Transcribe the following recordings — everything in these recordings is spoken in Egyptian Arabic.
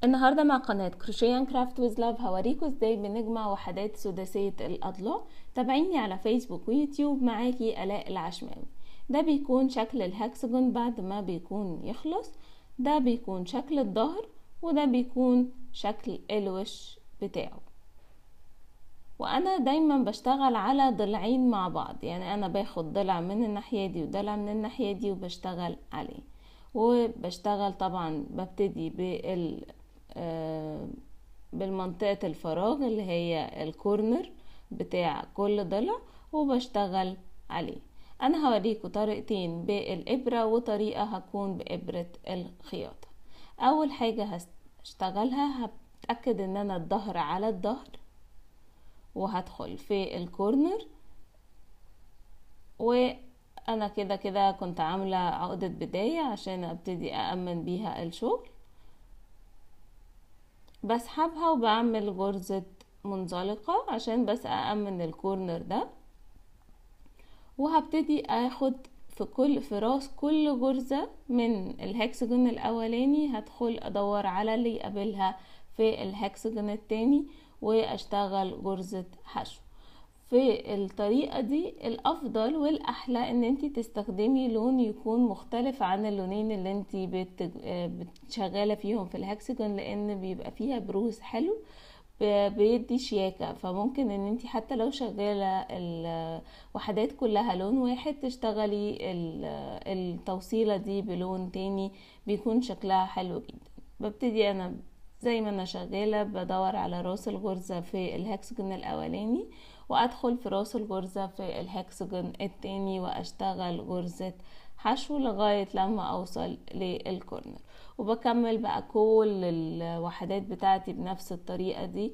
النهاردة مع قناة كروشيه كرافت ويز لاف هوريكم ازاي بنجمع وحدات سداسية الأضلاع تابعيني على فيسبوك ويوتيوب معاكي آلاء العشماوي ده بيكون شكل الهكسجون بعد ما بيكون يخلص ده بيكون شكل الظهر وده بيكون شكل الوش بتاعه وانا دايما بشتغل على ضلعين مع بعض يعني انا باخد ضلع من الناحية دي وضلع من الناحية دي وبشتغل عليه وبشتغل طبعا ببتدي بال بالمنطقة الفراغ اللي هي الكورنر بتاع كل ضلع وبشتغل عليه انا هوريكم طريقتين بالابرة وطريقة هكون بابرة الخياطة اول حاجة هشتغلها هتأكد ان انا الظهر على الظهر وهدخل في الكورنر وانا كده كده كنت عاملة عقدة بداية عشان ابتدي أأمن بيها الشغل بسحبها وبعمل غرزة منزلقة عشان بس أأمن الكورنر ده وهبتدي اخد في كل في راس كل غرزة من الهكسجون الاولاني هدخل ادور على اللي يقابلها في الهكسجون التاني واشتغل غرزة حشو في الطريقة دي الافضل والاحلى ان انت تستخدمي لون يكون مختلف عن اللونين اللي انت بتشغلة فيهم في الهكسجون لان بيبقى فيها بروز حلو بيدي شياكة فممكن ان انت حتى لو شغالة الوحدات كلها لون واحد تشتغلي التوصيلة دي بلون تاني بيكون شكلها حلو جدا ببتدي انا زي ما انا شغالة بدور على راس الغرزة في الهكسجون الاولاني وادخل في راس الغرزة في الهكسجون التاني واشتغل غرزة حشو لغاية لما اوصل للكورنر وبكمل بقى كل الوحدات بتاعتي بنفس الطريقة دي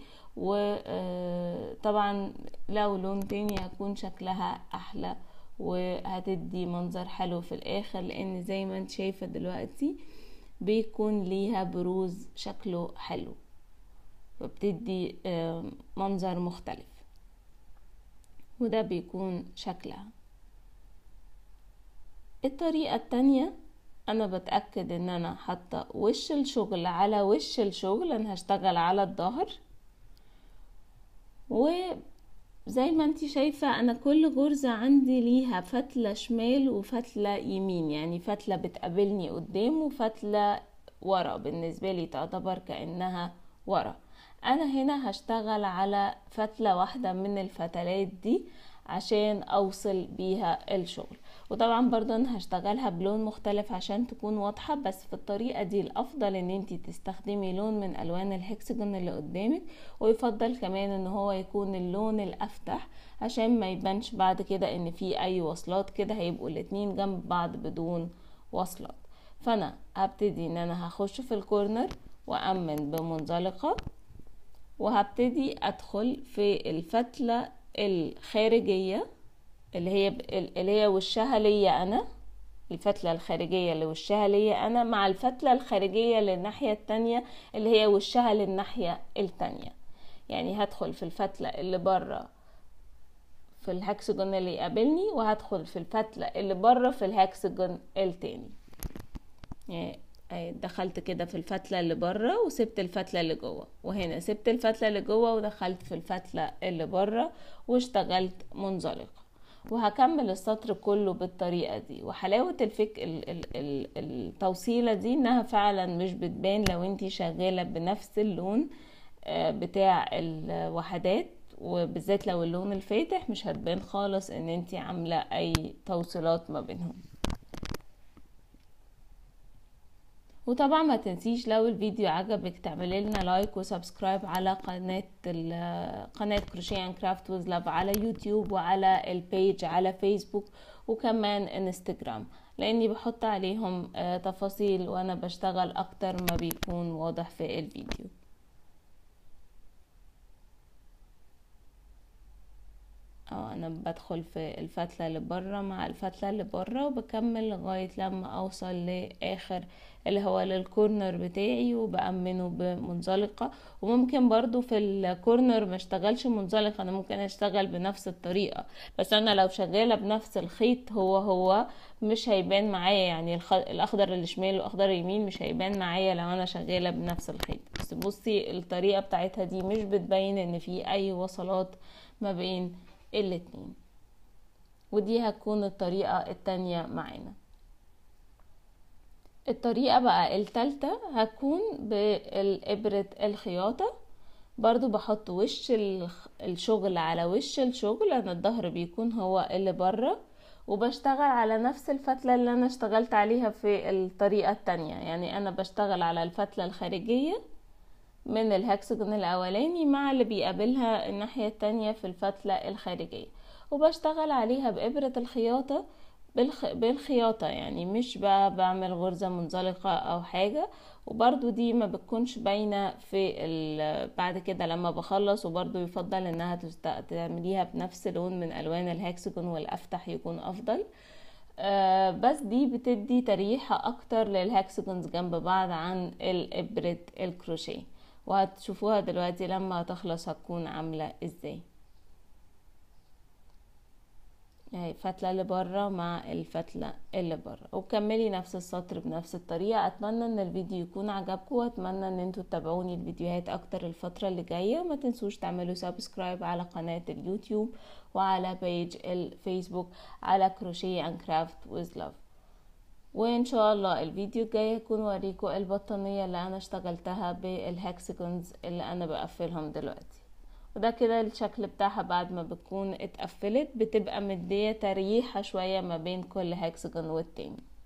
وطبعا لو لون تاني هيكون شكلها احلى وهتدي منظر حلو في الاخر لان زي ما انت شايفة دلوقتي بيكون ليها بروز شكله حلو وبتدي منظر مختلف وده بيكون شكلها الطريقة التانية انا بتأكد ان انا حاطة وش الشغل على وش الشغل انا هشتغل على الظهر وزي ما انتي شايفة انا كل غرزة عندي ليها فتلة شمال وفتلة يمين يعني فتلة بتقابلني قدام وفتلة ورا بالنسبة لي تعتبر كأنها ورا انا هنا هشتغل على فتلة واحدة من الفتلات دي عشان اوصل بيها الشغل وطبعا برضو انا هشتغلها بلون مختلف عشان تكون واضحة بس في الطريقة دي الافضل ان انتي تستخدمي لون من الوان الهكسجون اللي قدامك ويفضل كمان ان هو يكون اللون الافتح عشان ما يبانش بعد كده ان في اي وصلات كده هيبقوا الاتنين جنب بعض بدون وصلات فانا هبتدي ان انا هخش في الكورنر وامن بمنزلقة وهبتدي ادخل في الفتلة الخارجية اللي هي اللي هي وشها ليا انا الفتلة الخارجية اللي وشها ليا انا مع الفتلة الخارجية للناحية التانية اللي هي وشها للناحية التانية يعني هدخل في الفتلة اللي بره في الهكسجون اللي يقابلني وهدخل في الفتلة اللي بره في الهكسجون التاني يعني دخلت كده في الفتلة اللي بره وسبت الفتلة اللي جوه وهنا سبت الفتلة اللي جوه ودخلت في الفتلة اللي بره واشتغلت منزلقة وهكمل السطر كله بالطريقة دي وحلاوة الفك ال ال ال التوصيلة دي انها فعلا مش بتبان لو انتي شغالة بنفس اللون بتاع الوحدات وبالذات لو اللون الفاتح مش هتبان خالص ان انتي عاملة اي توصيلات ما بينهم وطبعا ما تنسيش لو الفيديو عجبك تعملي لنا لايك وسبسكرايب على قناة قناة كروشيه كرافت ويز لاف على يوتيوب وعلى البيج على فيسبوك وكمان انستجرام لاني بحط عليهم تفاصيل وانا بشتغل اكتر ما بيكون واضح في الفيديو اه انا بدخل في الفتلة اللي بره مع الفتلة اللي بره وبكمل لغاية لما اوصل لاخر اللي هو للكورنر بتاعي وبأمنه بمنزلقة وممكن برضو في الكورنر ما اشتغلش منزلقة انا ممكن اشتغل بنفس الطريقة بس انا لو شغالة بنفس الخيط هو هو مش هيبان معايا يعني الخ... الاخضر اللي شمال والاخضر يمين مش هيبان معايا لو انا شغالة بنفس الخيط بس بصي الطريقة بتاعتها دي مش بتبين ان في اي وصلات ما بين الاتنين ودي هتكون الطريقة التانية معانا الطريقة بقى التالتة هتكون بالإبرة الخياطة برضو بحط وش الشغل على وش الشغل انا الظهر بيكون هو اللي بره وبشتغل على نفس الفتلة اللي انا اشتغلت عليها في الطريقة التانية يعني انا بشتغل على الفتلة الخارجية من الهكسجون الاولاني مع اللي بيقابلها الناحية التانية في الفتلة الخارجية وبشتغل عليها بإبرة الخياطة بالخ... بالخياطة يعني مش بقى بعمل غرزة منزلقة او حاجة وبرضو دي ما بتكونش باينة في ال... بعد كده لما بخلص وبرضو يفضل انها تست... تعمليها بنفس لون من الوان الهكسجون والافتح يكون افضل آه بس دي بتدي تريحة اكتر للهكسجونز جنب بعض عن الابرة الكروشيه وهتشوفوها دلوقتي لما تخلص هتكون عاملة ازاي اهي فتلة اللي بره مع الفتلة اللي بره وكملي نفس السطر بنفس الطريقة اتمنى ان الفيديو يكون عجبكم واتمنى ان انتوا تتابعوني الفيديوهات اكتر الفترة اللي جاية وما تنسوش تعملوا سبسكرايب على قناة اليوتيوب وعلى بيج الفيسبوك على كروشيه اند كرافت ويز لاف وان شاء الله الفيديو الجاي هكون اوريكم البطانية اللي انا اشتغلتها بالهكسجونز اللي انا بقفلهم دلوقتي وده كده الشكل بتاعها بعد ما بتكون اتقفلت بتبقى مدية تريحة شوية ما بين كل هكسجون والتاني